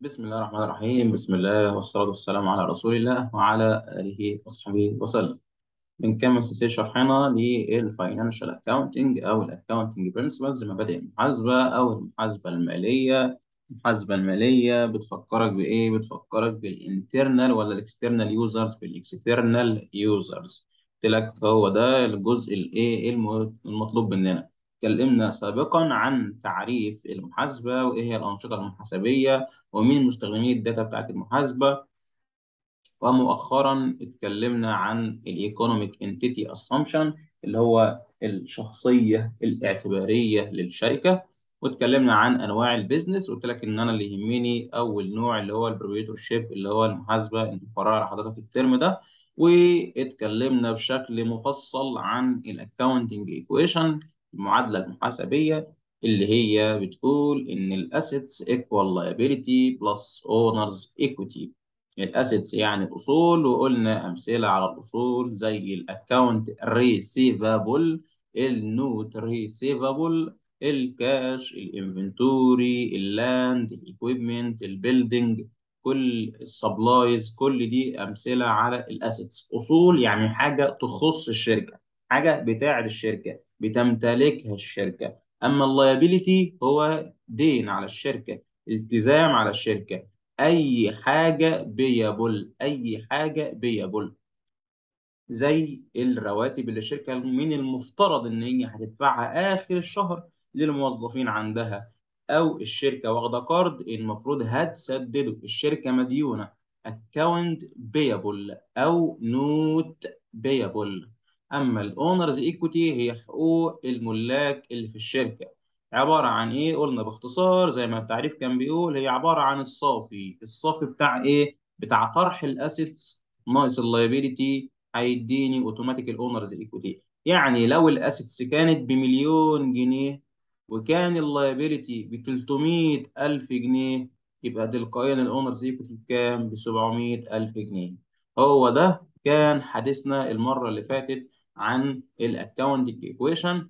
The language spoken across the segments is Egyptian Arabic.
بسم الله الرحمن الرحيم بسم الله والصلاة والسلام على رسول الله وعلى آله وصحبه وسلم بنكمل سلسلة شرحنا للفاينانشال اكاونتنج أو الاكاونتنج برنسبلز مبادئ المحاسبة أو المحاسبة المالية المحاسبة المالية بتفكرك بإيه؟ بتفكرك بالانترنال ولا الاكسترنال يوزرز بالاكسترنال يوزرز قلت لك هو ده الجزء الإيه المطلوب مننا اتكلمنا سابقا عن تعريف المحاسبة وإيه هي الأنشطة المحاسبية ومين مستخدمي الداتا بتاعت المحاسبة ومؤخرا اتكلمنا عن الايكونوميك انتيتي اسامبشن اللي هو الشخصية الاعتبارية للشركة واتكلمنا عن انواع البيزنس قلت لك ان انا اللي يهمني اول نوع اللي هو البروبريتور شيب اللي هو المحاسبة المقررة على حضرتك الترم ده واتكلمنا بشكل مفصل عن الاكاونتنج ايكويشن المعادلة المحاسبية اللي هي بتقول إن الأسيتس equal liability plus owners equity الأسيتس يعني الأصول وقلنا أمثلة على الأصول زي الأكاونت ريسيفابل النوت ريسيفابل الكاش الانفنتوري اللاند الايكويبمنت البيلدينج كل السبلايز كل دي أمثلة على الأسيتس أصول يعني حاجة تخص الشركة حاجة بتاعت الشركة بتمتلكها الشركة اما اللايبيليتي هو دين على الشركه التزام على الشركه اي حاجه بيبل اي حاجه بيبل زي الرواتب اللي الشركه من المفترض ان هي هتدفعها اخر الشهر للموظفين عندها او الشركه واخده قرض المفروض هتسدده الشركه مديونه account payable او note payable اما الاونرز ايكوتي هي حقوق الملاك اللي في الشركه عباره عن ايه قلنا باختصار زي ما التعريف كان بيقول هي عباره عن الصافي الصافي بتاع ايه بتاع طرح الاسيتس ناقص اللايبيليتي هيديني اوتوماتيك الاونرز ايكوتي يعني لو الاسيتس كانت بمليون جنيه وكان اللايبيليتي ب 300 الف جنيه يبقى تلقائيا الاونرز ايكوتي بكام ب 700 الف جنيه هو ده كان حديثنا المره اللي فاتت عن الاكونتنج ايكويشن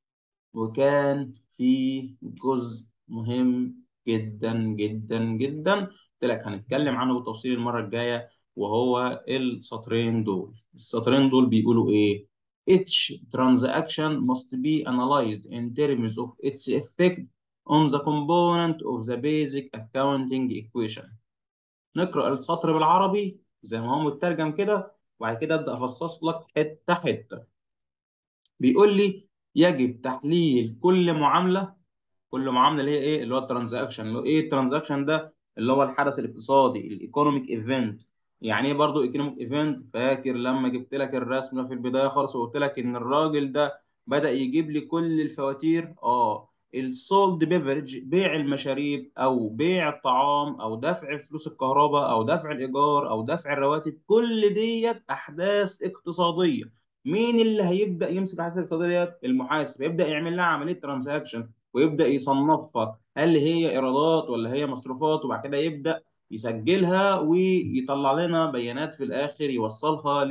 وكان في جزء مهم جدا جدا جدا قلت لك هنتكلم عنه بالتفصيل المره الجايه وهو السطرين دول السطرين دول بيقولوا ايه each transaction must be analyzed in terms of its effect on the component of the basic accounting equation نقرأ السطر بالعربي زي ما هو مترجم كده وبعد كده ابدا افصص لك حته حته بيقول لي يجب تحليل كل معامله كل معامله اللي هي ايه اللي هو الترانزاكشن اللي هو ايه الترانزاكشن ده اللي هو الحدث الاقتصادي الايكونوميك ايفنت يعني ايه برضه ايكونوميك ايفنت فاكر لما جبت لك الرسمه في البدايه خالص وقلت لك ان الراجل ده بدا يجيب لي كل الفواتير اه السولد بيفرج بيع المشاريب او بيع الطعام او دفع فلوس الكهرباء او دفع الايجار او دفع الرواتب كل ديت احداث اقتصاديه مين اللي هيبدا يمسك الاحداث الاقتصاديه ديت المحاسب يبدا يعمل لها عمليه ترانزاكشن ويبدا يصنفها هل هي ايرادات ولا هي مصروفات وبعد كده يبدا يسجلها ويطلع لنا بيانات في الاخر يوصلها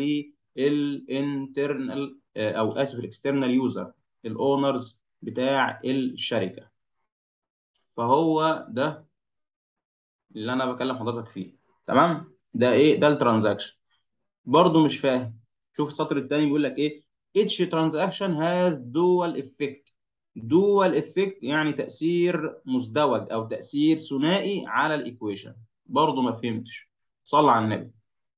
للانترنال او اسف الاكسترنال يوزر الاونرز بتاع الشركه فهو ده اللي انا بكلم حضرتك فيه تمام ده ايه ده الترانزاكشن برضو مش فاهم شوف السطر الثاني بيقول لك ايه each transaction has dual effect dual effect يعني تأثير مزدوج او تأثير ثنائي على الايكويشن برضو ما فهمتش صلى على النبي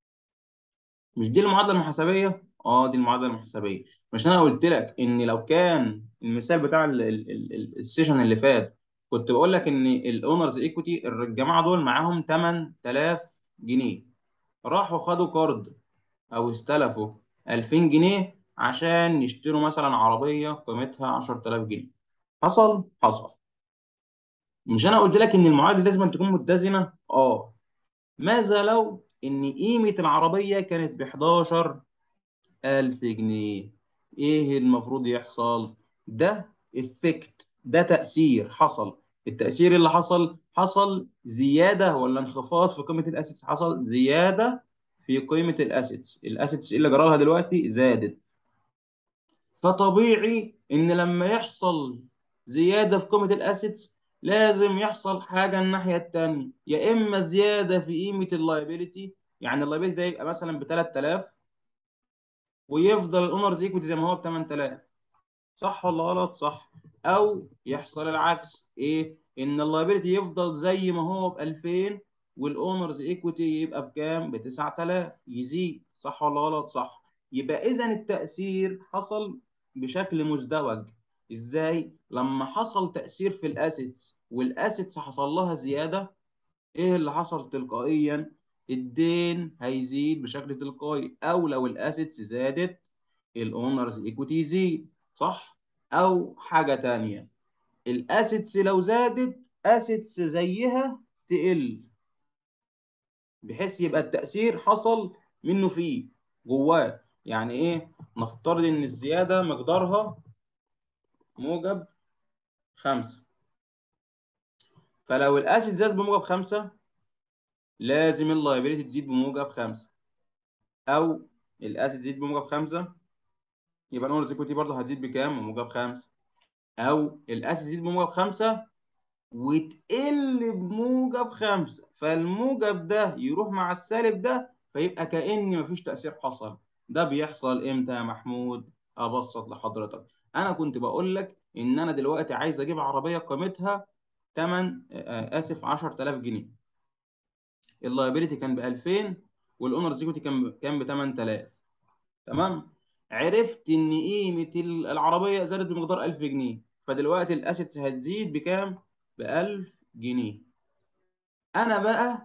مش دي المعادله المحاسبيه اه دي المعادله المحاسبيه مش انا قلت لك ان لو كان المثال بتاع السيشن اللي فات كنت بقول لك ان الاونرز ايكوتي الجماعه دول معاهم 8000 جنيه راحوا خدوا كارد او استلفوا 2000 جنيه عشان يشتروا مثلا عربيه قيمتها 10000 جنيه حصل حصل مش انا قلت لك ان المعادله لازم تكون متزنه اه ماذا لو ان قيمه العربيه كانت ب 11000 جنيه ايه المفروض يحصل ده افكت ده تاثير حصل التاثير اللي حصل حصل زياده ولا انخفاض في قيمه الاسيتس حصل زياده في قيمه الاسيتس الاسيتس اللي جرى لها دلوقتي زادت فطبيعي ان لما يحصل زياده في قيمه الاسيتس لازم يحصل حاجه الناحيه الثانيه يا اما زياده في قيمه اللايبيليتي يعني اللايبيليتي ده يبقى مثلا ب 3000 ويفضل الاونرز ايكويتي زي ما هو ب 8000 صح ولا غلط صح او يحصل العكس ايه ان اللايبيليتي يفضل زي ما هو ب 2000 والاونرز ايكويتي يبقى بكام ب 9000 يزيد صح ولا غلط صح يبقى اذا التاثير حصل بشكل مزدوج ازاي لما حصل تاثير في الاسيتس والاسيتس حصل لها زياده ايه اللي حصل تلقائيا الدين هيزيد بشكل تلقائي او لو الاسيتس زادت الاونرز ايكويتي يزيد صح او حاجه تانية الاسيتس لو زادت اسيتس زيها تقل بحيث يبقى التاثير حصل منه فيه جواه يعني ايه نفترض ان الزياده مقدارها موجب خمسة فلو الاسيت زاد بموجب خمسة لازم اللايبيليتي تزيد بموجب خمسة او الاسيت تزيد بموجب خمسة يبقى الاونرز ايكويتي برضه هتزيد بكام؟ بموجب خمسة او الاسيت تزيد بموجب خمسة وتقل بموجب خمسة فالموجب ده يروح مع السالب ده فيبقى كأن مفيش تأثير حصل ده بيحصل امتى يا محمود؟ ابسط لحضرتك انا كنت بقول لك ان انا دلوقتي عايز اجيب عربية قيمتها 8 اسف 10000 جنيه اللايبيليتي كان ب 2000 والاونرز ايكويتي كان كان ب 8000 تمام عرفت ان قيمه العربيه زادت بمقدار 1000 جنيه فدلوقتي الاسيتس هتزيد بكام ب 1000 جنيه انا بقى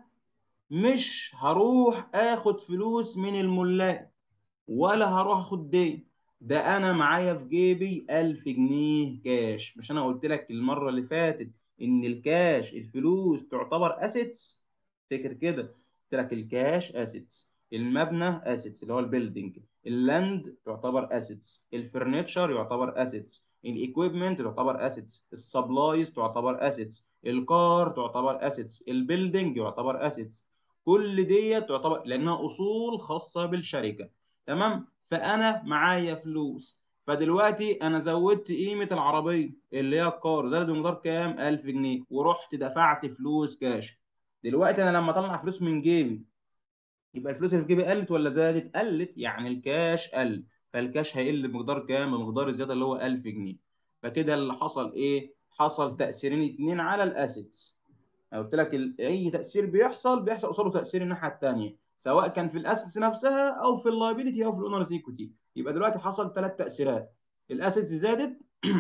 مش هروح اخد فلوس من الملاك ولا هروح اخد دين ده انا معايا في جيبي 1000 جنيه كاش مش انا قلت لك المره اللي فاتت ان الكاش الفلوس تعتبر اسيتس افتكر كده قلت لك الكاش اسيتس المبنى اسيتس اللي هو البيلدينج اللاند يعتبر اسيتس الفرنتشر يعتبر اسيتس الايكويبمنت يعتبر اسيتس السبلايز تعتبر اسيتس الكار تعتبر اسيتس البيلدينج يعتبر اسيتس كل ديت تعتبر لانها اصول خاصه بالشركه تمام فانا معايا فلوس فدلوقتي انا زودت قيمه العربيه اللي هي الكار زادت بمقدار كام 1000 جنيه ورحت دفعت فلوس كاش دلوقتي انا لما اطلع فلوس من جيبي يبقى الفلوس اللي في جيبي قلت ولا زادت قلت يعني الكاش قل فالكاش هيقل بمقدار كام بمقدار الزياده اللي هو 1000 جنيه فكده اللي حصل ايه حصل تاثيرين اتنين على الاسيتس قلت لك اي تاثير بيحصل بيحصل قصاده تاثير الناحيه الثانيه سواء كان في الاسيتس نفسها او في اللايبيليتي او في الاونرز ايكويتي يبقى دلوقتي حصل ثلاث تاثيرات الاسيتس زادت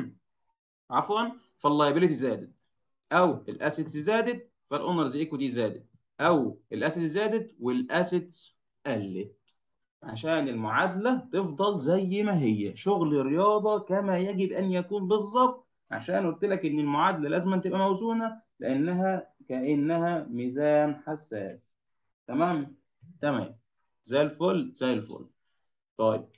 عفوا فاللايبيليتي زادت او الاسيتس زادت فالاونرز ايكويتي زادت او الاسيتس زادت والاسيتس قلت عشان المعادله تفضل زي ما هي شغل رياضه كما يجب ان يكون بالظبط عشان قلت لك ان المعادله لازم تبقى موزونه لانها كانها ميزان حساس تمام تمام زي الفل زي الفل طيب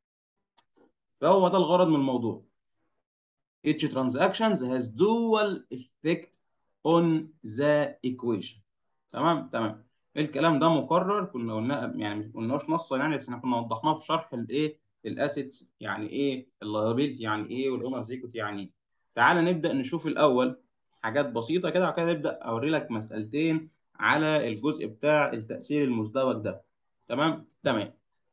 فهو ده الغرض من الموضوع each transactions has dual effect on the equation تمام تمام الكلام ده مكرر كنا قلنا يعني مش قلناش نصا يعني بس احنا كنا وضحناه في شرح الايه الاسيتس يعني ايه اللايبيلتي يعني ايه والاونرز ايكوتي يعني ايه تعال نبدا نشوف الاول حاجات بسيطه كده وكده نبدا اوري لك مسالتين على الجزء بتاع التاثير المزدوج ده تمام تمام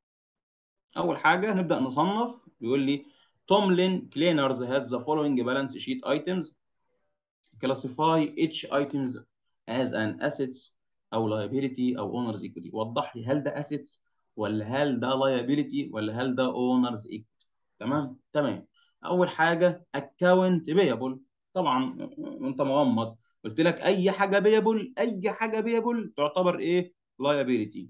اول حاجه نبدا نصنف بيقول لي توملين كلينرز has the following balance sheet items classify each items as an assets او liability او owners equity وضح لي هل ده assets ولا هل ده liability ولا هل ده owners equity تمام تمام اول حاجه account payable طبعا وانت مغمض قلت لك اي حاجه بيبل اي حاجه بيبل تعتبر ايه liability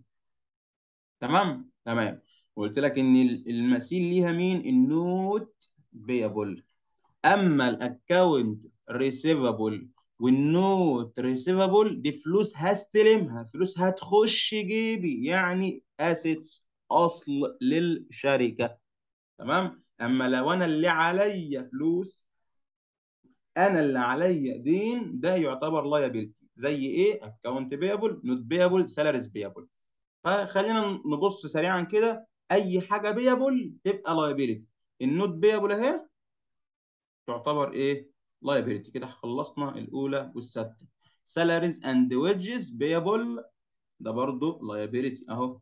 تمام تمام وقلت لك ان المثيل ليها مين النوت بيبل اما الاكونت ريسيفبل والنوت ريسيفبل دي فلوس هستلمها فلوس هتخش جيبي يعني اسيتس اصل للشركه تمام اما لو انا اللي عليا فلوس انا اللي عليا دين ده يعتبر لايبيلتي زي ايه اكونت بيبل نوت بيبل سالاريز بيبل فخلينا نبص سريعا كده اي حاجه بيبل تبقى لايبيلتي النوت بيبل اهي تعتبر ايه liability كده خلصنا الاولى والسادسه salaries and wages payable ده برضو liability اهو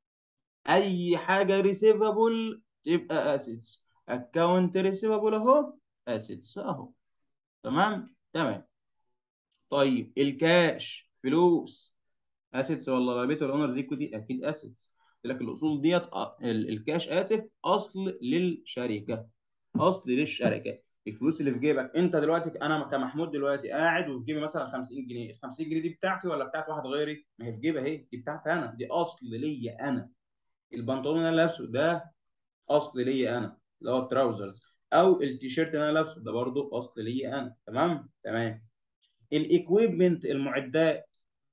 اي حاجه receivable تبقى assets account receivable اهو assets اهو تمام تمام طيب الكاش فلوس اسيتس ولا لايبيلتي ولا اونرز ايكويتي اكيد اسيتس لك الاصول ديت الكاش اسف اصل للشركه اصل للشركه الفلوس اللي في جيبك انت دلوقتي انا كمحمود دلوقتي قاعد وفي جيبي مثلا 50 جنيه ال 50 جنيه دي بتاعتي ولا بتاعت واحد غيري ما هي في جيبي اهي دي بتاعتي انا دي اصل ليا انا البنطلون اللي انا لابسه ده اصل ليا انا اللي هو التراوزرز او التيشيرت اللي انا لابسه ده برضو اصل ليا انا تمام تمام الايكويبمنت المعدات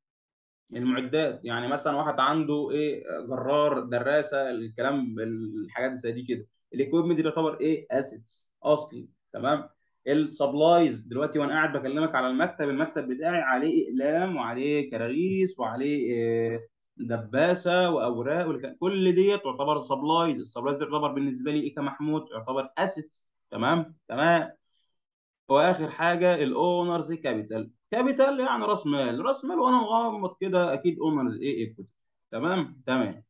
المعدات يعني مثلا واحد عنده ايه جرار دراسه الكلام الحاجات زي دي كده الايكويبمنت دي تعتبر ايه اسيتس اصلي تمام السبلايز دلوقتي وانا قاعد بكلمك على المكتب المكتب بتاعي عليه اقلام وعليه كراريس وعليه إيه دباسه واوراق كل دي تعتبر سبلايز السبلايز دي تعتبر بالنسبه لي ايه كمحمود تعتبر اسيت تمام تمام واخر حاجه الاونرز كابيتال كابيتال يعني راس مال راس مال وانا مغمض كده اكيد اونرز ايه ايكويتي تمام تمام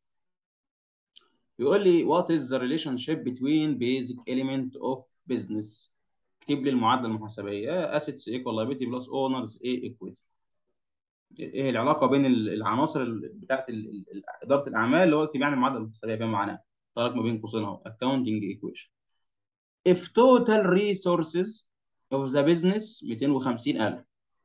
يقول لي وات از ذا ريليشن شيب بتوين بيزك اليمنت اوف بزنس اكتب لي المعادله المحاسبيه اسيتس ايكوال لايبيلتي بلس اونرز ايه ايكويتي ايه العلاقه بين العناصر بتاعت اداره الاعمال اللي هو اكتب يعني المعادله المحاسبيه فيها معناها طرق ما بين قوسين اهو accounting equation if total resources of the business 250000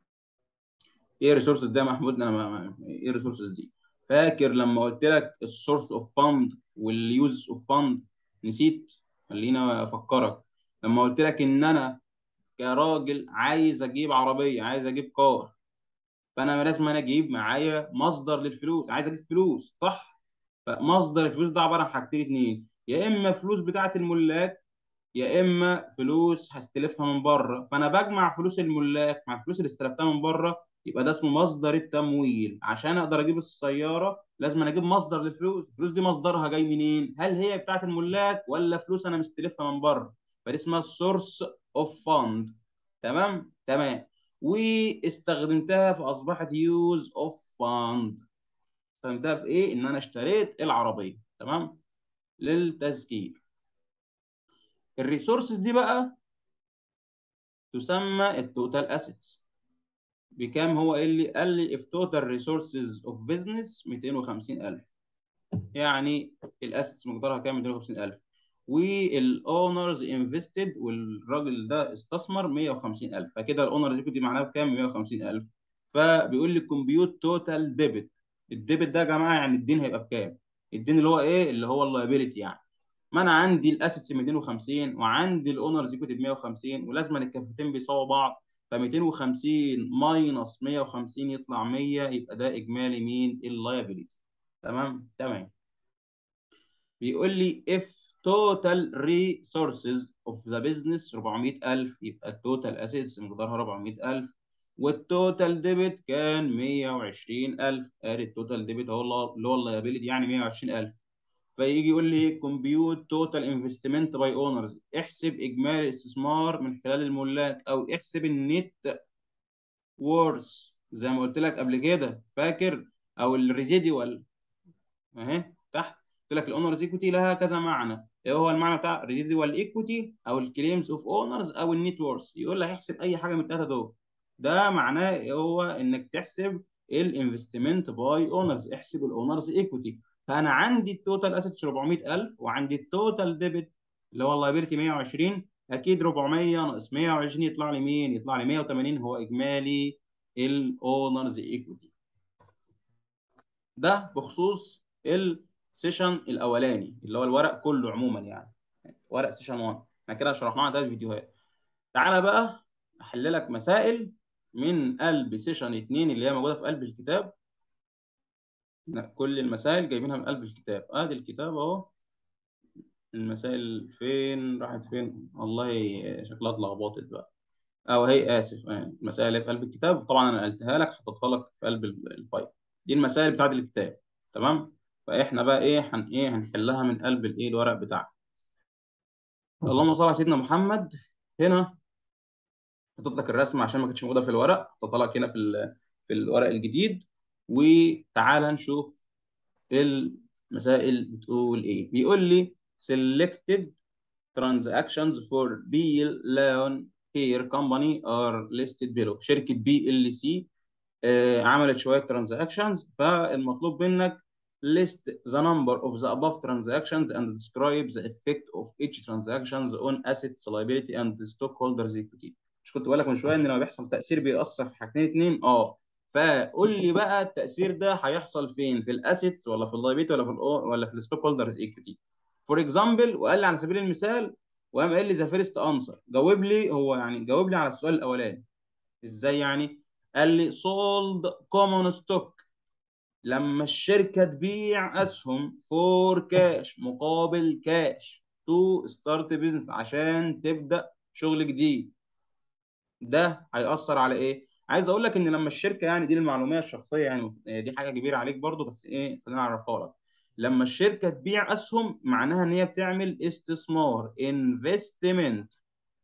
ايه الريسورسز ده يا محمود انا ما... ايه الريسورسز دي فاكر لما قلت لك السورس اوف فاند واليوز اوف فاند نسيت خلينا افكرك لما قلت لك ان انا كراجل عايز اجيب عربيه عايز اجيب كار فانا لازم انا اجيب معايا مصدر للفلوس عايز اجيب فلوس صح فمصدر الفلوس ده عباره عن حاجتين اتنين يا اما فلوس بتاعه الملاك يا اما فلوس هستلفها من بره فانا بجمع فلوس الملاك مع الفلوس اللي استلفتها من بره يبقى ده اسمه مصدر التمويل عشان اقدر اجيب السياره لازم أنا اجيب مصدر للفلوس الفلوس دي مصدرها جاي منين هل هي بتاعه الملاك ولا فلوس انا مستلفها من بره فدي اسمها السورس اوف فاند تمام تمام واستخدمتها فاصبحت يوز اوف فاند استخدمتها في ايه ان انا اشتريت العربيه تمام للتسجيل الريسورسز دي بقى تسمى التوتال اسيتس بكام هو قال لي قال لي if total resources of business 250000 يعني الاسيتس مقدارها كام 250000 والاونرز انفستد والراجل ده استثمر 150000 فكده الاونرز ايكوتي معناها بكام 150000 فبيقول لي كومبيوت توتال ديبت الديبت ده يا جماعه يعني الدين هيبقى بكام الدين اللي هو ايه اللي هو اللايبيلتي يعني ما انا عندي الاسيتس 250 وعندي الاونرز ايكوتي ب 150 ولازم الكفتين بيساووا بعض ف 250 ماينص 150 يطلع 100 يبقى ده اجمالي مين اللايبيلتي تمام تمام بيقول لي if total resources of the business 400000 يبقى التوتال اسيتس مقدارها 400000 والتوتال ديبت كان 120000 ادي التوتال ديبت اهو اللي هو اللايبيلتي يعني 120000 فيجي يقول لي كومبيوت توتال انفستمنت باي اونرز احسب اجمالي الاستثمار من خلال الملاك او احسب النت وورث زي ما قلت لك قبل كده فاكر او الريزيديوال اهي تحت قلت لك الاونرز ايكوتي لها كذا معنى ايه هو المعنى بتاع ريزيديوال ايكوتي او الكليمز اوف اونرز او النت وورث يقول لك احسب اي حاجه من الثلاثه دول ده معناه هو انك تحسب الانفستمنت باي اونرز احسب الاونرز ايكوتي فانا عندي التوتال اسيتس 400000 وعندي التوتال ديبت اللي هو اللايبيلتي 120 اكيد 400 ناقص 120 يطلع لي مين؟ يطلع لي 180 هو اجمالي الاونرز ايكويتي. ده بخصوص السيشن الاولاني اللي هو الورق كله عموما يعني ورق سيشن 1 احنا كده شرحناه على ثلاث فيديوهات. تعالى بقى احل لك مسائل من قلب سيشن 2 اللي هي موجوده في قلب الكتاب كل المسائل جايبينها من قلب الكتاب ادي الكتاب اهو المسائل فين راحت فين والله شكلها اتلخبطت بقى او هي اسف يعني المسائل اللي في قلب الكتاب طبعا انا قلتها لك حطيتها لك في قلب الفايل دي المسائل بتاعت الكتاب تمام فاحنا بقى ايه هن ايه هنحلها من قلب الايه الورق بتاعنا اللهم صل على سيدنا محمد هنا حطيت لك الرسمه عشان ما كانتش موجوده في الورق حطيتها لك هنا في ال- في الورق الجديد وتعالى نشوف المسائل بتقول ايه بيقول لي selected transactions for B Loan Care Company are listed below شركة بي ال سي عملت شوية transactions فالمطلوب منك list the number of the above transactions and describe the effect of each transactions on assets liability and stockholders equity مش كنت بقول لك من شويه ان لما بيحصل تاثير بيأثر في حاجتين اتنين اه فقول لي بقى التاثير ده هيحصل فين في الاسيتس ولا في اللايبيلتي ولا في ال ولا في الستوك هولدرز ايكويتي فور اكزامبل وقال لي على سبيل المثال وقام قال لي ذا فيرست انسر جاوب لي هو يعني جاوب لي على السؤال الاولاني ازاي يعني قال لي سولد كومون ستوك لما الشركه تبيع اسهم فور كاش مقابل كاش تو ستارت بزنس عشان تبدا شغل جديد ده هيأثر على ايه؟ عايز اقول لك ان لما الشركه يعني دي المعلوميه الشخصيه يعني دي حاجه كبيره عليك برضو بس ايه خليني اعرفها لك لما الشركه تبيع اسهم معناها ان هي بتعمل استثمار انفستمنت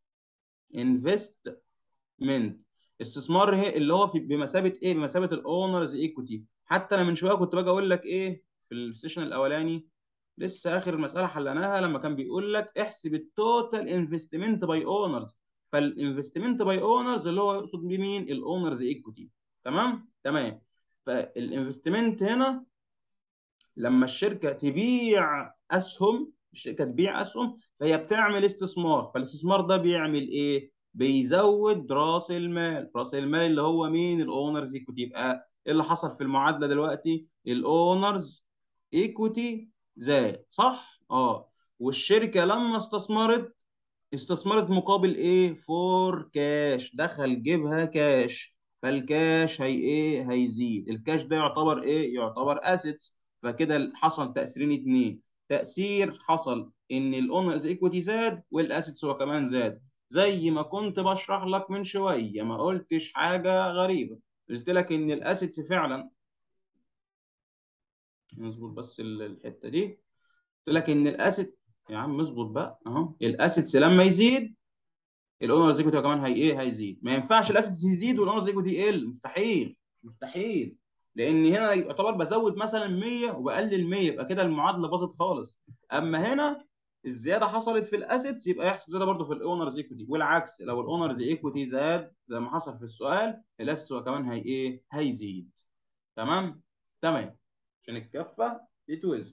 انفستمنت استثمار هي اللي هو في بمثابه ايه بمثابه الاونرز ايكوتي حتى انا من شويه كنت باجي اقول لك ايه في السيشن الاولاني لسه اخر مساله حلناها لما كان بيقول لك احسب التوتال انفستمنت باي اونرز فالانفستمنت باي اونرز اللي هو يقصد بيه مين الاونرز ايكوتي تمام تمام فالانفستمنت هنا لما الشركه تبيع اسهم الشركه تبيع اسهم فهي بتعمل استثمار فالاستثمار ده بيعمل ايه بيزود راس المال راس المال اللي هو مين الاونرز ايكوتي يبقى ايه اللي حصل في المعادله دلوقتي الاونرز ايكوتي زاد صح اه والشركه لما استثمرت استثمرت مقابل ايه فور كاش دخل جيبها كاش فالكاش هي ايه هيزيد الكاش ده يعتبر ايه يعتبر اسيتس فكده حصل تاثيرين اتنين تاثير حصل ان الاونرز ايكويتي زاد والاسيتس هو كمان زاد زي ما كنت بشرح لك من شويه ما قلتش حاجه غريبه قلت لك ان الاسيتس فعلا نظبط بس الحته دي قلت لك ان الاسيت يا عم اظبط بقى اهو الاسيتس لما يزيد الاونرز ايكوتي كمان هي ايه هيزيد ما ينفعش الاسيتس يزيد والاونرز ايكوتي يقل مستحيل مستحيل لان هنا يعتبر بزود مثلا 100 وبقلل 100 يبقى كده المعادله باظت خالص اما هنا الزياده حصلت في الاسيتس يبقى يحصل زياده برضه في الاونرز ايكوتي والعكس لو الاونرز ايكوتي زاد زي ما حصل في السؤال الاسيتس هو كمان هي ايه هيزيد تمام تمام عشان الكفه يتوزن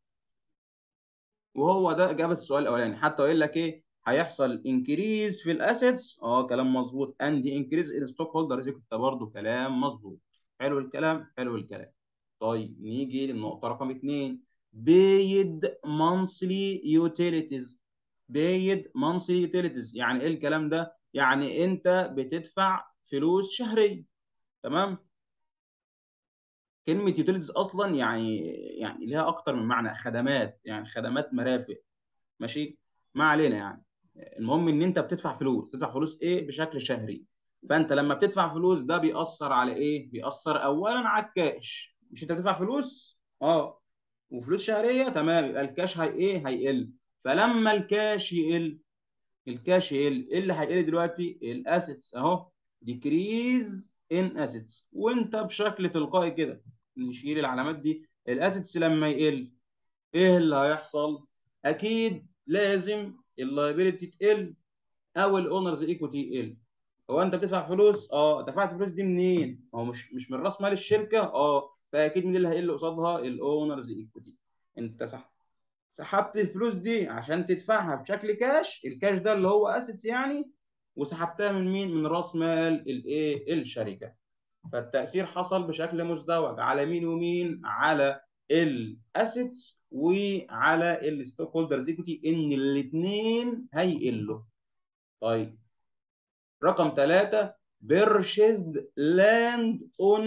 وهو ده اجابه السؤال الاولاني حتى قايل لك ايه هيحصل انكريز في الاسيتس اه كلام مظبوط اند انكريز ان ستوك هولدرز كنت برضه كلام مظبوط حلو الكلام حلو الكلام طيب نيجي للنقطه رقم اثنين paid monthly utilities paid monthly utilities يعني ايه الكلام ده يعني انت بتدفع فلوس شهريه تمام كلمه يوتيليتيز اصلا يعني يعني ليها اكتر من معنى خدمات يعني خدمات مرافق ماشي ما علينا يعني المهم ان انت بتدفع فلوس تدفع فلوس ايه بشكل شهري فانت لما بتدفع فلوس ده بيأثر على ايه بيأثر اولا على الكاش مش انت بتدفع فلوس اه وفلوس شهريه تمام يبقى الكاش هي ايه هيقل فلما الكاش يقل الكاش يقل ايه اللي هيقل دلوقتي الاسيتس اهو ديكريز ان اسيتس وانت بشكل تلقائي كده نشيل العلامات دي الاسيتس لما يقل ايه اللي هيحصل اكيد لازم اللايبيلتي تقل او الاونرز ايكوتي يقل هو انت بتدفع فلوس اه دفعت الفلوس دي منين هو مش مش من راس مال الشركه اه فاكيد مين اللي هيقل قصادها الاونرز ايكوتي انت سحبت سحبت الفلوس دي عشان تدفعها بشكل كاش الكاش ده اللي هو اسيتس يعني وسحبتها من مين من راس مال الايه الشركه فالتاثير حصل بشكل مزدوج على مين ومين على الاسيتس وعلى الستوك هولدرز ايكوتي ان الاثنين هيقلوا طيب رقم ثلاثة بيرشيزد لاند اون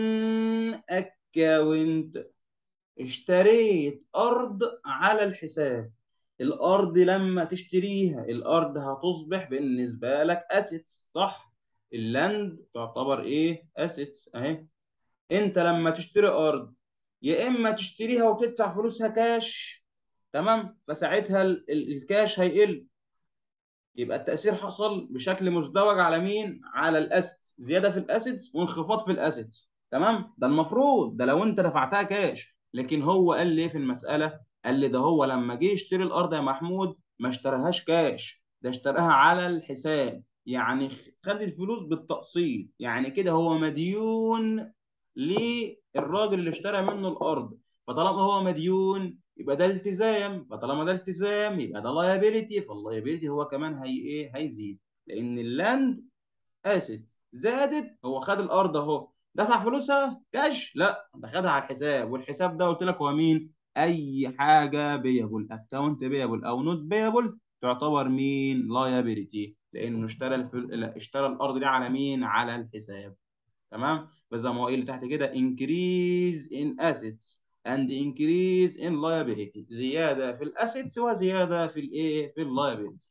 اكاونت اشتريت ارض على الحساب الارض لما تشتريها الارض هتصبح بالنسبه لك اسيتس صح اللاند تعتبر ايه اسيتس اهي انت لما تشتري ارض يا اما تشتريها وتدفع فلوسها كاش تمام فساعتها ال- ال- الكاش هيقل يبقى التأثير حصل بشكل مزدوج على مين؟ على الاسيتس زيادة في الاسيتس وانخفاض في الاسيتس تمام؟ ده المفروض ده لو انت دفعتها كاش لكن هو قال لي ايه في المسألة؟ قال لي ده هو لما جه يشتري الارض يا محمود ما اشتراهاش كاش ده اشتراها على الحساب يعني خد الفلوس بالتقسيط يعني كده هو مديون للراجل اللي اشترى منه الارض فطالما هو مديون يبقى ده التزام فطالما ده التزام يبقى ده لايبيليتي فاللايبيليتي هو كمان هي ايه هيزيد لان اللاند اسيت زادت هو خد الارض اهو دفع فلوسها كاش لا ده خدها على الحساب والحساب ده قلت لك هو مين اي حاجه بيبل اكونت بيبل او نوت بيبل تعتبر مين لايبيليتي لانه اشترى الفل... اشترى الارض دي على مين على الحساب تمام بس زي ما هو اللي تحت كده increase in assets and increase in liability زياده في الاسيتس وزياده في الايه في اللايبيلتي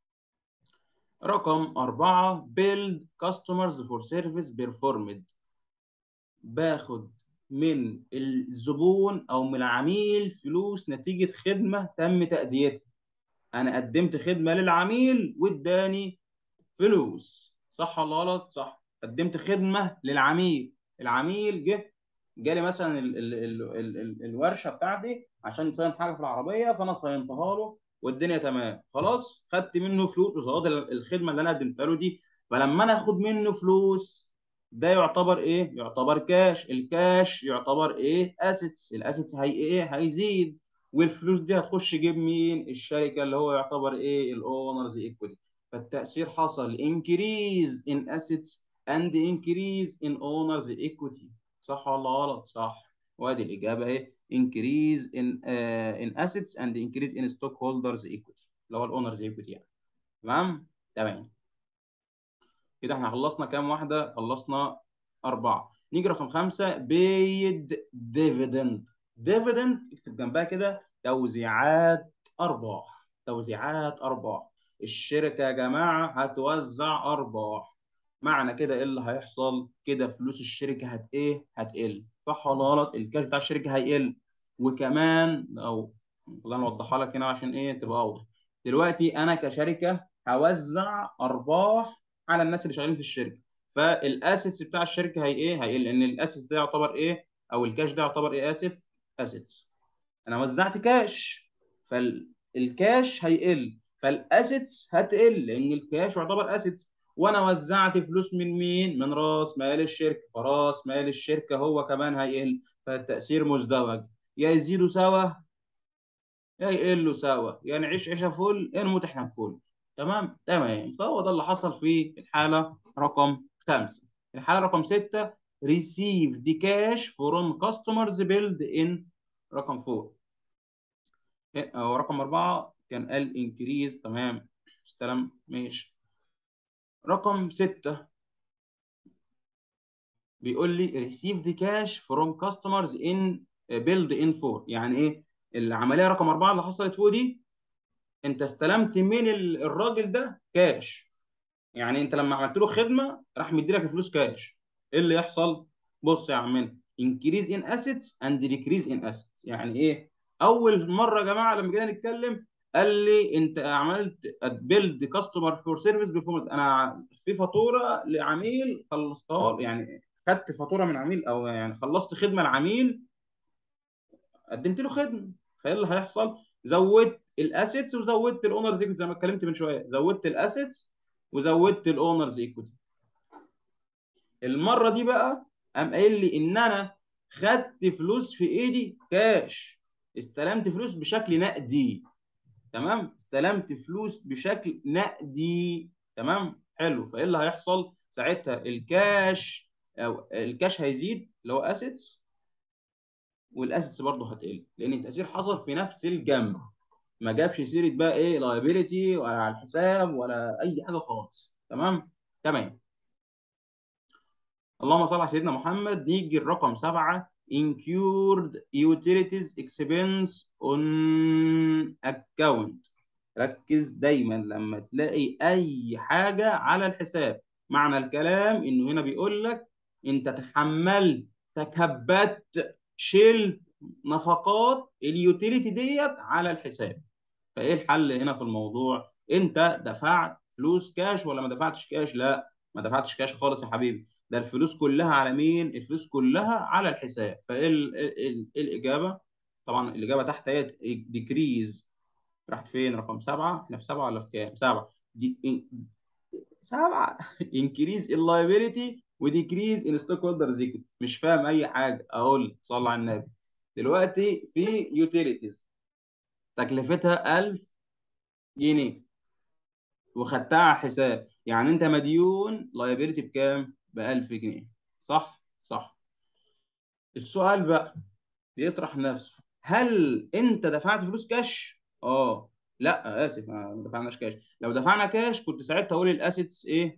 رقم أربعة build customers for service performed باخد من الزبون أو من العميل فلوس نتيجة خدمة تم تأديتها أنا قدمت خدمة للعميل واداني فلوس صح ولا غلط؟ صح قدمت خدمة للعميل العميل جه جالي مثلا ال ال ال ال ال الورشه بتاعتي عشان يصين حاجه في العربيه فانا صينتها له والدنيا تمام خلاص خدت منه فلوس وصاد الخدمه اللي انا قدمتها له دي فلما انا اخد منه فلوس ده يعتبر ايه يعتبر كاش الكاش يعتبر ايه اسيتس الاسيتس هي ايه هيزيد والفلوس دي هتخش جيب مين الشركه اللي هو يعتبر ايه الاونرز ايكويتي فالتاثير حصل انكريز ان اسيتس اند انكريز ان اونرز ايكويتي صح ولا غلط صح وادي الاجابه ايه increase in uh, in assets and increase in stockholders equity اللي هو الاونرز equity يعني تمام تمام كده احنا خلصنا كام واحده خلصنا اربعه نيجي رقم خمسه paid dividend dividend اكتب جنبها كده توزيعات ارباح توزيعات ارباح الشركه يا جماعه هتوزع ارباح معنى كده ايه اللي هيحصل كده فلوس الشركه هت ايه هتقل صح ولا غلط الكاش بتاع الشركه هيقل وكمان او والله نوضحها لك هنا عشان ايه تبقى اوضح دلوقتي انا كشركه هوزع ارباح على الناس اللي شغالين في الشركه فالاسيتس بتاع الشركه هي ايه هيقل لان الاسيتس ده يعتبر ايه او الكاش ده يعتبر ايه اسف اسيتس انا وزعت كاش فالكاش هيقل فالاسيتس هتقل لان الكاش يعتبر اسيتس وانا وزعت فلوس من مين من راس مال الشركه فراس مال الشركه هو كمان هيقل فالتاثير مزدوج يا يزيدوا سوا يا يقلوا سوا يا نعيش عيشه فل يا نموت احنا بكل تمام تمام فهو ده اللي حصل في الحاله رقم خمسه الحاله رقم سته receive the cash from customers billed in رقم 4 او رقم أربعة كان قال increase تمام استلم ماشي رقم ستة بيقول لي receive the cash from customers in build in 4 يعني ايه العمليه رقم أربعة اللي حصلت فوق دي انت استلمت من الراجل ده كاش يعني انت لما عملت له خدمه راح مدي لك الفلوس كاش ايه اللي يحصل بص يا عمنا increase in assets and decrease in assets يعني ايه اول مره يا جماعه لما جينا نتكلم قال لي انت عملت بيلد كاستمر فور سيرفيس بيرفورمانس انا في فاتوره لعميل خلصتها يعني خدت فاتوره من عميل او يعني خلصت خدمه لعميل قدمت له خدمه فايه اللي هيحصل زودت الاسيتس وزودت الاونرز ايكوتي زي ما اتكلمت من شويه زودت الاسيتس وزودت الاونرز ايكوتي المره دي بقى قام قايل لي ان انا خدت فلوس في ايدي كاش استلمت فلوس بشكل نقدي تمام استلمت فلوس بشكل نقدي تمام حلو فايه اللي هيحصل ساعتها الكاش او الكاش هيزيد اللي هو اسيتس والاسيتس برضه هتقل لان التاثير حصل في نفس الجنب ما جابش سيره بقى ايه لايبيليتي ولا على الحساب ولا اي حاجه خالص تمام تمام اللهم صل على سيدنا محمد نيجي الرقم سبعة incurred utilities expense on account ركز دايما لما تلاقي اي حاجه على الحساب معنى الكلام انه هنا بيقول لك انت تحملت تكبدت شلت نفقات اليوتيليتي ديت على الحساب فايه الحل هنا في الموضوع انت دفعت فلوس كاش ولا ما دفعتش كاش لا ما دفعتش كاش خالص يا حبيبي ده الفلوس كلها على مين الفلوس كلها على الحساب فايه الاجابه طبعا الاجابه تحت هي ديكريز راحت فين رقم سبعة احنا في سبعة ولا في كام سبعة دي سبعة increase in liability وديكريز in stockholders equity مش فاهم اي حاجه اقول صلى على النبي دلوقتي في يوتيليتيز تكلفتها 1000 جنيه وخدتها على حساب يعني انت مديون لايبيلتي بكام؟ ب 1000 جنيه صح؟ صح السؤال بقى بيطرح نفسه هل انت دفعت فلوس كاش؟ اه لا اسف ما دفعناش كاش لو دفعنا كاش كنت ساعتها اقول الاسيتس ايه؟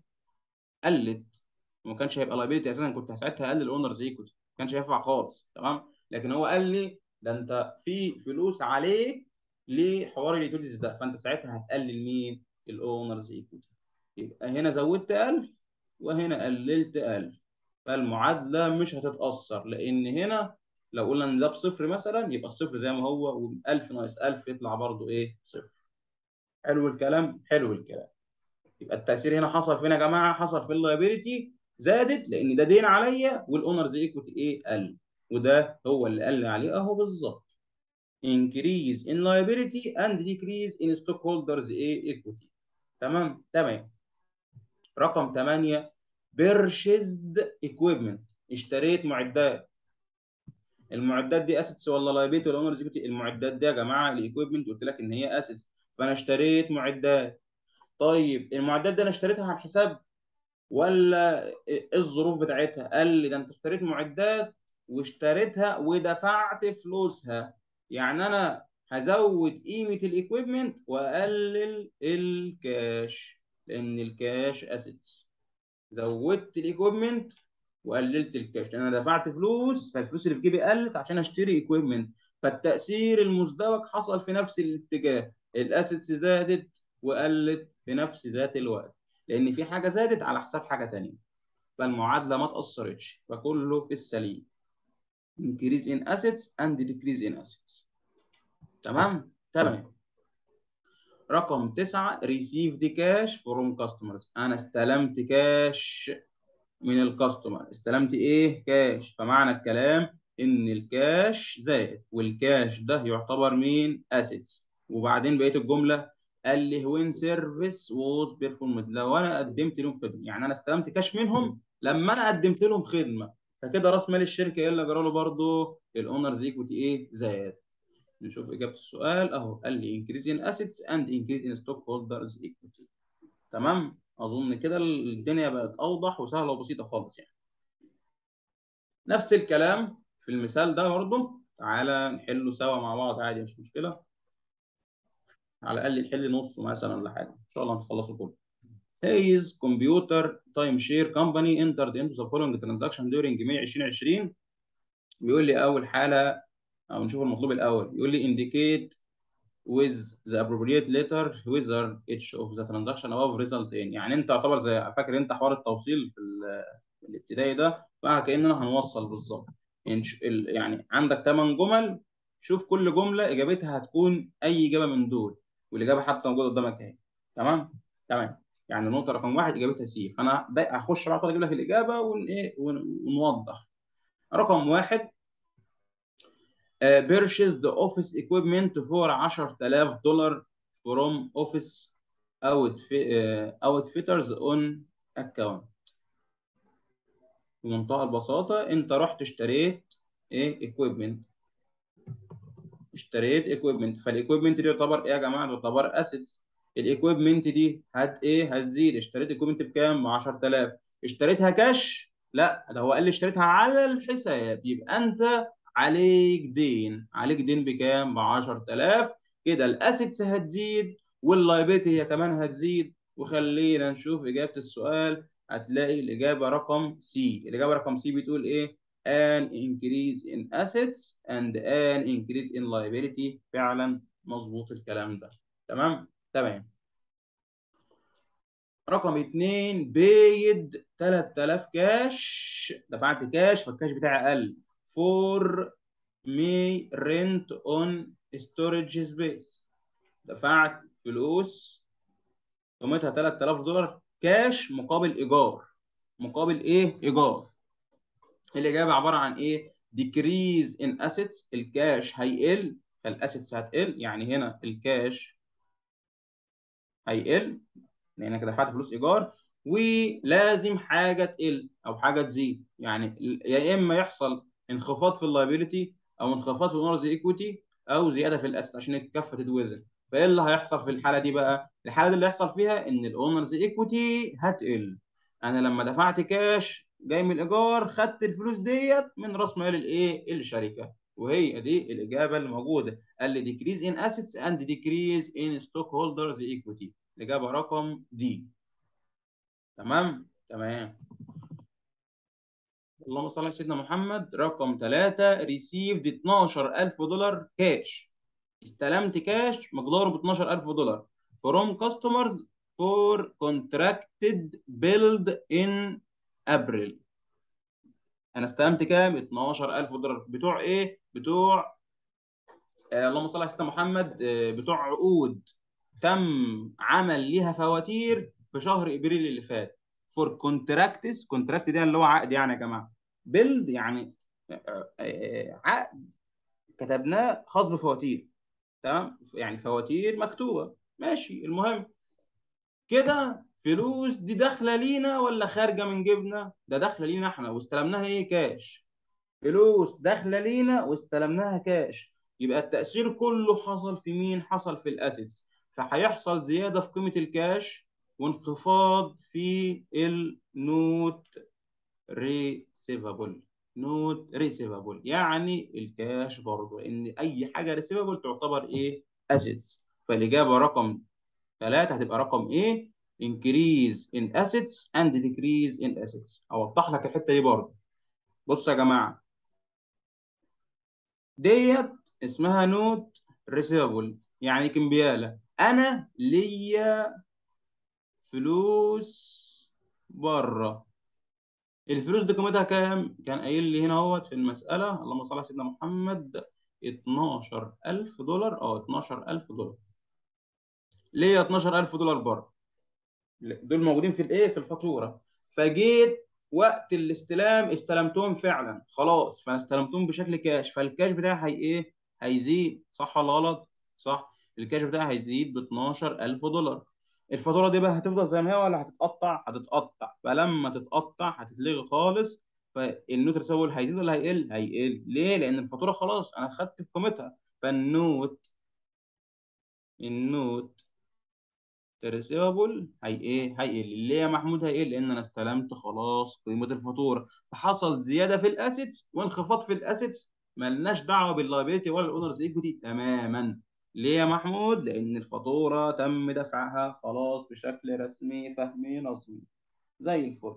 قلت وما كانش هيبقى لايبيلتي اساسا كنت ساعتها اقلل الاونرز ايكوتي ما كانش هينفع خالص تمام لكن هو قال لي ده انت في فلوس عليك لحوار اليوتيليتيز ده فانت ساعتها هتقلل مين؟ الاونرز ايكوتي يبقى هنا زودت 1000 وهنا قللت 1000 فالمعادله مش هتتاثر لان هنا لو قلنا ان ده بصفر مثلا يبقى الصفر زي ما هو و1000 ناقص 1000 يطلع برضو ايه صفر حلو الكلام حلو الكلام يبقى التاثير هنا حصل فين يا جماعه حصل في اللايبيلتي زادت لان ده دين عليا والاونرز ايكوتي ايه قل وده هو اللي قال لي عليه اهو بالظبط increase in liability and decrease in stockholders equity تمام تمام رقم 8 purchased equipment اشتريت معدات المعدات دي اسيتس ولا لايبيلتي ولا اونرز ايكويتي المعدات دي يا جماعه الايكويبمنت قلت لك ان هي اسيتس فانا اشتريت معدات طيب المعدات دي انا اشتريتها على الحساب ولا ايه الظروف بتاعتها قال لي ده انت اشتريت معدات واشتريتها ودفعت فلوسها يعني انا هزود قيمه الايكويبمنت واقلل الكاش لان الكاش اسيتس زودت الايكويبمنت وقللت الكاش لان انا دفعت فلوس فالفلوس اللي في جيبي قلت عشان اشتري ايكويبمنت فالتاثير المزدوج حصل في نفس الاتجاه الاسيتس زادت وقلت في نفس ذات الوقت لان في حاجه زادت على حساب حاجه ثانيه فالمعادله ما تاثرتش فكله في السليم increase in assets and decrease in assets تمام تمام رقم تسعة received cash from customers أنا استلمت كاش من الكاستمر استلمت إيه كاش فمعنى الكلام إن الكاش زائد والكاش ده يعتبر مين assets وبعدين بقية الجملة قال لي وين سيرفيس ووز بيرفورمد لو أنا قدمت لهم خدمة يعني أنا استلمت كاش منهم لما أنا قدمت لهم خدمة فكده راس مال الشركة إيه اللي جرى له برضه الأونرز إيكوتي إيه زاد نشوف إجابة السؤال أهو قال لي increase in assets and increase in stockholders equity تمام أظن كده الدنيا بقت أوضح وسهلة وبسيطة خالص يعني نفس الكلام في المثال ده برضه تعالى نحله سوا مع بعض عادي مش مشكلة على الأقل نحل نصه مثلا ولا حاجة إن شاء الله نخلصه كله Hayes Computer Time Share Company entered into the following transaction during May 2020 بيقول لي أول حالة أو نشوف المطلوب الأول يقول لي indicate with the appropriate letter whether each of the transaction above result in يعني أنت تعتبر زي فاكر أنت حوار التوصيل في الابتدائي ده فكأننا هنوصل بالظبط يعني عندك 8 جمل شوف كل جملة إجابتها هتكون أي إجابة من دول والإجابة حتى موجودة قدامك أهي تمام تمام يعني النقطة رقم واحد إجابتها سي فأنا هخش بقى أجيب لك الإجابة ون إيه ونوضح رقم واحد purchased the office equipment for 10000 دولار from office outfitters on account بمنتهى البساطة أنت رحت اشتريت إيه equipment اشتريت equipment فالايكويبمنت دي يعتبر إيه يا جماعة؟ يعتبر assets الايكويبمنت دي هت إيه؟ هتزيد اشتريت equipment بكام؟ ب 10000 اشتريتها كاش؟ لا ده هو قال لي اشتريتها على الحساب يبقى أنت عليك دين عليك دين بكام ب 10000 كده الاسيتس هتزيد واللايبيلتي هي كمان هتزيد وخلينا نشوف اجابه السؤال هتلاقي الاجابه رقم سي الاجابه رقم سي بتقول ايه an increase in assets and an increase in liability فعلا مظبوط الكلام ده تمام تمام رقم اتنين بيد 3000 كاش دفعت كاش فالكاش بتاعي قل for me rent on storage space دفعت فلوس قيمتها 3000 دولار كاش مقابل ايجار مقابل ايه ايجار الاجابه عباره عن ايه decrease in assets الكاش هيقل فالاسيتس هتقل يعني هنا الكاش هيقل لانك دفعت فلوس ايجار ولازم حاجه تقل او حاجه تزيد يعني يا اما يحصل انخفاض في اللايبيليتي او انخفاض في الاونرز ايكويتي او زياده في الاسيت عشان الكفه تتوزن فايه اللي هيحصل في الحاله دي بقى الحاله دي اللي هيحصل فيها ان الاونرز ايكويتي هتقل انا لما دفعت كاش جاي من الايجار خدت الفلوس ديت من راس مال الايه الشركه وهي دي الاجابه اللي موجوده قال لي decrease in assets and decrease in stockholders equity الاجابه رقم دي تمام تمام اللهم صل على سيدنا محمد رقم 3 received 12000 دولار كاش استلمت كاش مقداره ب 12000 دولار from customers for contracted billed in April انا استلمت كام 12000 دولار بتوع ايه بتوع آه اللهم صل على سيدنا محمد آه بتوع عقود تم عمل ليها فواتير في شهر ابريل اللي فات فور كونتراكتس كونتراكت ده اللي هو عقد يعني يا جماعه بيلد يعني عقد كتبناه خاص بفواتير تمام يعني فواتير مكتوبه ماشي المهم كده فلوس دي داخله لينا ولا خارجه من جيبنا ده داخله لينا احنا واستلمناها ايه كاش فلوس داخله لينا واستلمناها كاش يبقى التأثير كله حصل في مين حصل في الاسيتس فهيحصل زياده في قيمه الكاش وانخفاض في النوت ريسيفابل نوت ريسيفابل يعني الكاش برضه لان اي حاجه ريسيفابل تعتبر ايه اسيتس فالاجابه رقم ثلاثة هتبقى رقم ايه increase in assets and decrease in assets اوضح لك الحته دي برضه بص يا جماعه ديت اسمها نوت ريسيفابل يعني كمبياله انا ليا فلوس بره الفلوس دي قيمتها كام؟ كان قايل لي هنا اهوت في المسألة اللهم صل على سيدنا محمد 12000 دولار اه 12000 دولار ليه 12000 دولار بره؟ دول موجودين في الايه؟ في الفاتورة فجيت وقت الاستلام استلمتهم فعلا خلاص فانا استلمتهم بشكل كاش فالكاش بتاعي هي ايه؟ هيزيد صح ولا غلط؟ صح الكاش بتاعي هيزيد ب 12000 دولار الفاتوره دي بقى هتفضل زي ما هي ولا هتتقطع هتتقطع فلما تتقطع هتتلغي خالص فالنوت ريسيفبل هيزيد ولا هيقل هيقل ليه لان الفاتوره خلاص انا خدت في قيمتها فالنوت النوت ريسيفبل هي ايه هيقل ليه يا محمود هيقل لان انا استلمت خلاص قيمه الفاتوره فحصل زياده في الاسيتس وانخفاض في الاسيتس ملناش دعوه باللايبيلتي ولا الاونرز ايكوتي تماما ليه يا محمود؟ لأن الفاتورة تم دفعها خلاص بشكل رسمي فهمي نظمي زي الفل.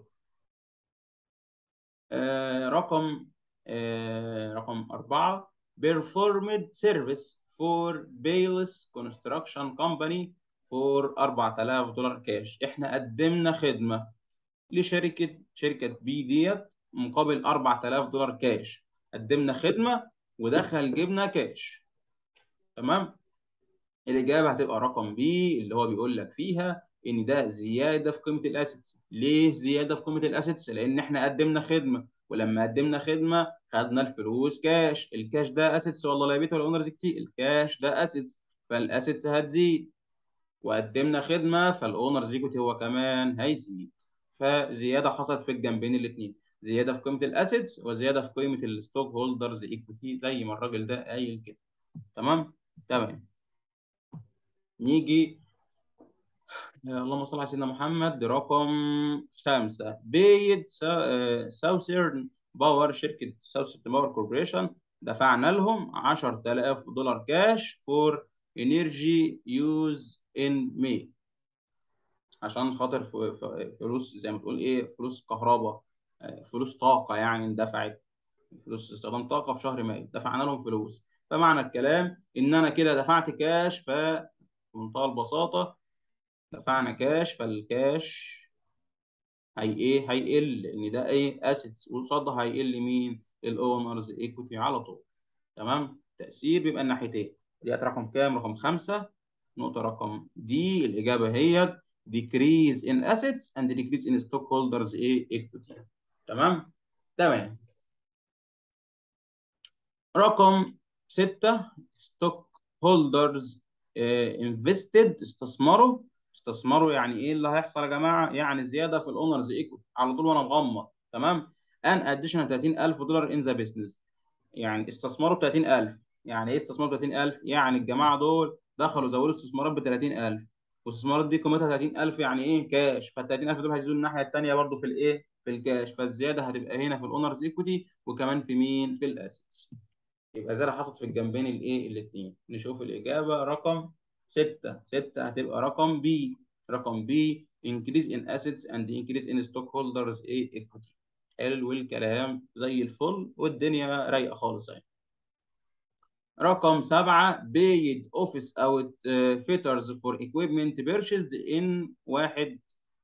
آه رقم آه رقم أربعة performed service for Bayless Construction Company for 4000 دولار كاش احنا قدمنا خدمة لشركة شركة بي ديت مقابل 4000 دولار كاش قدمنا خدمة ودخل جبنا كاش تمام الإجابة هتبقى رقم بي اللي هو بيقول لك فيها إن ده زيادة في قيمة الأسيتس، ليه زيادة في قيمة الأسيتس؟ لأن إحنا قدمنا خدمة، ولما قدمنا خدمة خدنا الفلوس كاش، الكاش ده أسيتس ولا لايبيتي ولا أونرز كتير؟ الكاش ده أسيتس، فالأسيتس هتزيد، وقدمنا خدمة فالأونرز ايكوتي هو كمان هيزيد، فزيادة حصلت في الجنبين الاتنين، زيادة في قيمة الأسيتس وزيادة في قيمة الستوك هولدرز ايكوتي زي ما الراجل ده قايل كده، تمام؟ تمام. نيجي اللهم صل على سيدنا محمد لرقم خمسة بيد ساوثرن باور شركة ساوثرن باور كوربوريشن دفعنا لهم 10000 دولار كاش فور انرجي يوز ان مي عشان خاطر فلوس زي ما تقول ايه فلوس كهرباء فلوس طاقة يعني اندفعت فلوس استخدام طاقة في شهر مايو دفعنا لهم فلوس فمعنى الكلام ان انا كده دفعت كاش ف بمنتهى البساطة دفعنا كاش فالكاش هي ايه هيقل لان ده ايه اسيتس وقصادها هيقل مين الاونرز ايكوتي على طول تمام تأثير بيبقى الناحيتين دي رقم كام رقم خمسة نقطة رقم دي الإجابة هي decrease in assets and decrease in stockholders equity تمام تمام رقم ستة ستوك هولدرز انفستد استثمروا استثمروا يعني ايه اللي هيحصل يا جماعه يعني زياده في الاونرز ايكوتي على طول وانا مغمض تمام ان اديشنال 30000 دولار ان ذا بيزنس يعني استثمروا ب 30000 يعني ايه استثمروا ب 30000 يعني الجماعه دول دخلوا زودوا استثمارات ب 30000 والاستثمارات دي قيمتها 30000 يعني ايه كاش فال 30000 دول هيزيدوا الناحيه الثانيه برضو في الايه في الكاش فالزياده هتبقى هنا في الاونرز ايكوتي وكمان في مين في الاسيتس يبقى زياده حصلت في الجنبين الايه الاثنين نشوف الاجابه رقم 6 6 هتبقى رقم بي رقم بي increase in assets and increase in stockholders equity حلو الكلام زي الفل والدنيا رايقه خالص يعني رقم سبعة paid office out fitters for equipment purchased in واحد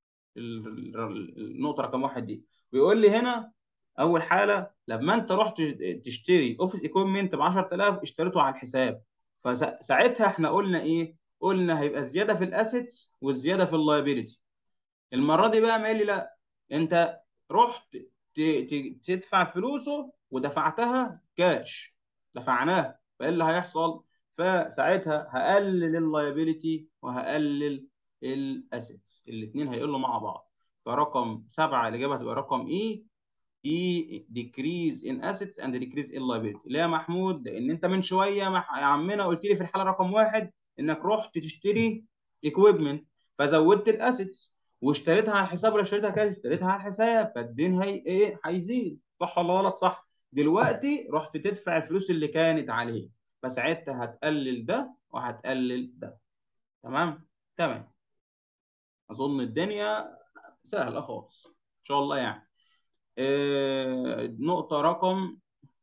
النقطة رقم واحد دي بيقول لي هنا أول حالة لما أنت رحت تشتري أوفيس إيكويبمنت ب 10000 اشتريته على الحساب فساعتها إحنا قلنا إيه؟ قلنا هيبقى زيادة في الأسيتس والزيادة في اللايبيلتي المرة دي بقى ما قال لي لا أنت رحت تدفع فلوسه ودفعتها كاش دفعناها فايه اللي هيحصل فساعتها هقلل اللايبيلتي وهقلل الاسيتس الاثنين هيقلوا مع بعض فرقم سبعة الاجابه هتبقى رقم اي اي ديكريز ان اسيتس اند ديكريز ان لايبيلتي ليه يا محمود لان انت من شويه يا عمنا قلت لي في الحاله رقم واحد انك رحت تشتري ايكويبمنت فزودت الاسيتس واشتريتها على الحساب ولا اشتريتها كاش اشتريتها على الحساب فالدين هي ايه هيزيد صح ولا غلط صح دلوقتي رحت تدفع الفلوس اللي كانت عليه فساعتها هتقلل ده وهتقلل ده تمام تمام اظن الدنيا سهله خالص ان شاء الله يعني آه نقطه رقم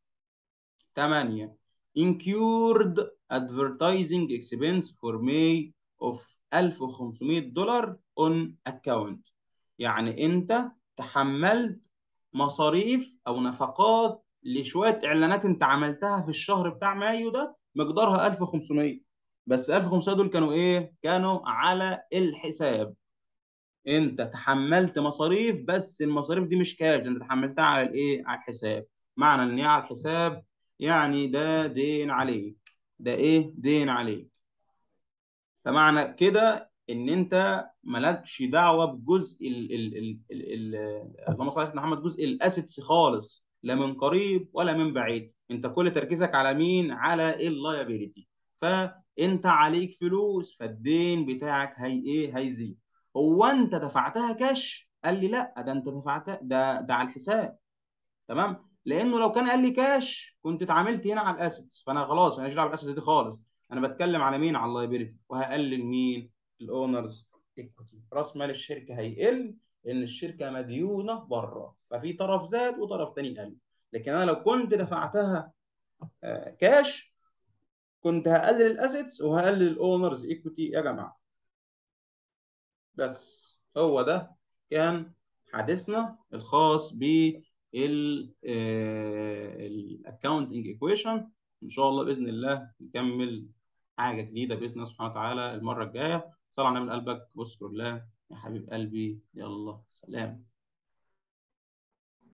8 incurred advertising expense for May of 1500 دولار on account يعني انت تحملت مصاريف او نفقات لشويه اعلانات انت عملتها في الشهر بتاع مايو ده مقدارها 1500 بس 1500 دول كانوا ايه كانوا على الحساب انت تحملت مصاريف بس المصاريف دي مش كاش انت تحملتها على الايه على الحساب معنى ان هي على الحساب يعني ده دين عليك ده ايه دين عليك فمعنى كده ان انت مالكش دعوه بجزء ال ال ال ال اللهم صل على سيدنا محمد جزء الاسيتس خالص لا من قريب ولا من بعيد انت كل تركيزك على مين على اللايبيليتي فانت عليك فلوس فالدين بتاعك هي ايه هيزيد هو انت دفعتها كاش قال لي لا ده انت دفعتها ده ده على الحساب تمام لانه لو كان قال لي كاش كنت اتعاملت هنا على الاسيتس فانا خلاص انا مش دعوه بالاسيتس دي خالص انا بتكلم على مين على اللايبيليتي وهقلل مين الاونرز ايكوتي راس مال الشركه هيقل ان الشركه مديونه بره ففي طرف زاد وطرف تاني قل لكن انا لو كنت دفعتها كاش كنت هقلل الاسيتس وهقلل الاونرز ايكوتي يا جماعه بس هو ده كان حديثنا الخاص بال الاكونتنج ايكويشن ان شاء الله باذن الله نكمل حاجه جديده باذن الله سبحانه وتعالى المره الجايه صلى على النبي قلبك واذكر الله يا حبيب قلبي يلا سلام